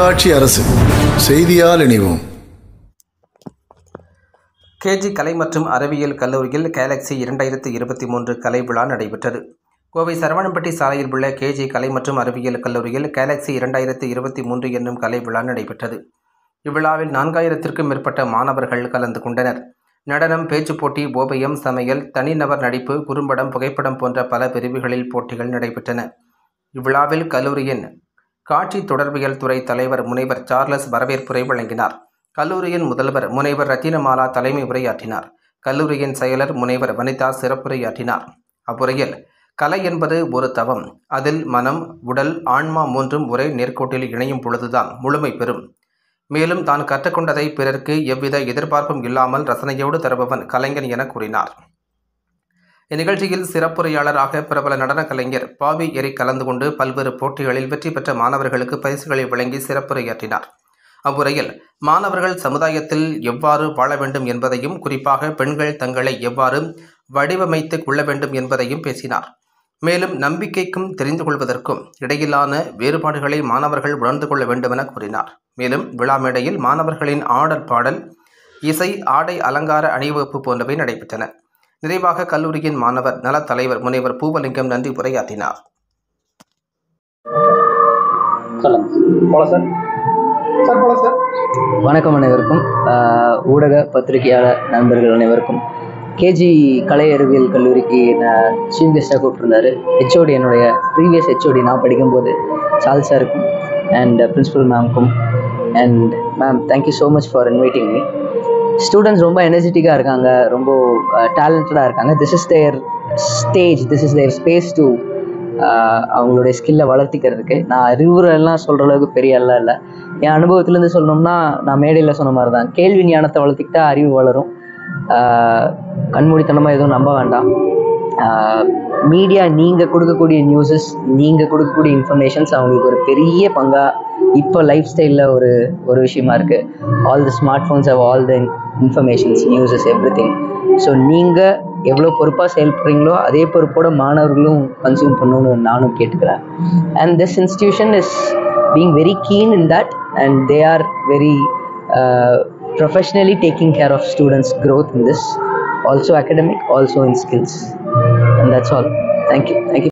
உள்ளாட்சி அரசு செய்தியால் இணைவோம் கேஜி கலை மற்றும் அறிவியல் கல்லூரியில் கேலக்ஸி இரண்டாயிரத்து இருபத்தி மூன்று கலை விழா நடைபெற்றது கோவை சரவணம்பட்டி சாலையில் உள்ள கேஜி கலை மற்றும் அறிவியல் கல்லூரியில் கேலக்ஸி இரண்டாயிரத்து இருபத்தி மூன்று என்னும் கலை விழா நடைபெற்றது இவ்விழாவில் நான்காயிரத்திற்கும் மேற்பட்ட மாணவர்கள் கலந்து கொண்டனர் நடனம் பேச்சுப் போட்டி ஓவியம் சமையல் தனிநபர் நடிப்பு குறும்படம் புகைப்படம் போன்ற பல பிரிவுகளில் போட்டிகள் நடைபெற்றன இவ்விழாவில் கல்லூரியின் காட்சி தொடர்பியல் துறை தலைவர் முனைவர் சார்லஸ் வரவேற்புரை வழங்கினார் கல்லூரியின் முதல்வர் முனைவர் ரத்தினமாலா தலைமை உரையாற்றினார் கல்லூரியின் செயலர் முனைவர் வனிதா சிறப்புரையாற்றினார் அவ்வுரையில் கலை என்பது ஒரு தவம் அதில் மனம் உடல் ஆன்மா மூன்றும் ஒரே நேர்கோட்டில் இணையும் பொழுதுதான் முழுமை பெறும் மேலும் தான் கற்றுக்கொண்டதை பிறருக்கு எவ்வித எதிர்பார்ப்பும் இல்லாமல் ரசனையோடு தருபவன் கலைஞன் என கூறினார் இந்நிகழ்ச்சியில் சிறப்புரையாளராக பிரபல நடன கலைஞர் பாபி எரிக் கலந்து கொண்டு பல்வேறு போட்டிகளில் வெற்றி பெற்ற மாணவர்களுக்கு பரிசுகளை வழங்கி சிறப்புரையாற்றினார் அவ்வுரையில் மாணவர்கள் சமுதாயத்தில் எவ்வாறு வாழ வேண்டும் என்பதையும் குறிப்பாக பெண்கள் தங்களை எவ்வாறு வடிவமைத்து கொள்ள வேண்டும் என்பதையும் பேசினார் மேலும் நம்பிக்கைக்கும் தெரிந்து கொள்வதற்கும் இடையிலான வேறுபாடுகளை மாணவர்கள் உணர்ந்து கொள்ள வேண்டும் என கூறினார் மேலும் விழா மேடையில் மாணவர்களின் ஆடல் பாடல் இசை ஆடை அலங்கார அணிவகுப்பு போன்றவை நடைபெற்றன நிறைவாக கல்லூரியின் மாணவர் நலத் தலைவர் முனைவர் பூவலிங்கம் நன்றி உரையாற்றினார் சொல்லுங்க போல சார் சார் போல சார் வணக்கம் அனைவருக்கும் ஆஹ் ஊடக பத்திரிகையாளர் நண்பர்கள் அனைவருக்கும் கேஜி கலை அறிவியல் கல்லூரிக்கு நான் சீஃப் கெஸ்டாக கூப்பிட்டுருந்தாரு ஹெச்ஓடி என்னுடைய ப்ரீவியஸ் ஹெச்ஓடி நான் படிக்கும்போது சால் சாருக்கும் அண்ட் பிரின்சிபல் மேம்க்கும் and ma'am thank you so much for inviting me students ரொம்ப எனர்ஜெட்டிக்காக இருக்காங்க ரொம்ப டேலண்டடாக இருக்காங்க this is their stage this is their space to அவங்களுடைய ஸ்கில்லை வளர்த்திக்கிறதுக்கு நான் அறிவுரைலாம் சொல்கிற அளவுக்கு பெரிய ஆள்லாம் இல்லை என் அனுபவத்துலேருந்து சொல்லணும்னா நான் மேடையில் சொன்ன மாதிரி தான் கேள்வி ஞானத்தை வளர்த்திக்கிட்டா அறிவு வளரும் ஆஹ் கண்மூடித்தனமாக எதுவும் நம்ப வேண்டாம் மீடியா நீங்கள் கொடுக்கக்கூடிய நியூஸஸ் நீங்கள் கொடுக்கக்கூடிய இன்ஃபர்மேஷன்ஸ் அவங்களுக்கு ஒரு பெரிய பங்காக இப்போ லைஃப் ஸ்டைலில் ஒரு ஒரு விஷயமா இருக்குது all the smart phones have all the informations newses everything so நீங்கள் எவ்வளோ பொறுப்பாக செயல்படுறீங்களோ அதே பொறுப்போட மாணவர்களும் கன்சியூம் பண்ணணும்னு நானும் கேட்டுக்கிறேன் and this institution is being very keen in that and they are very professionally taking care of students growth in this also academic also in skills and that's all thank you thank you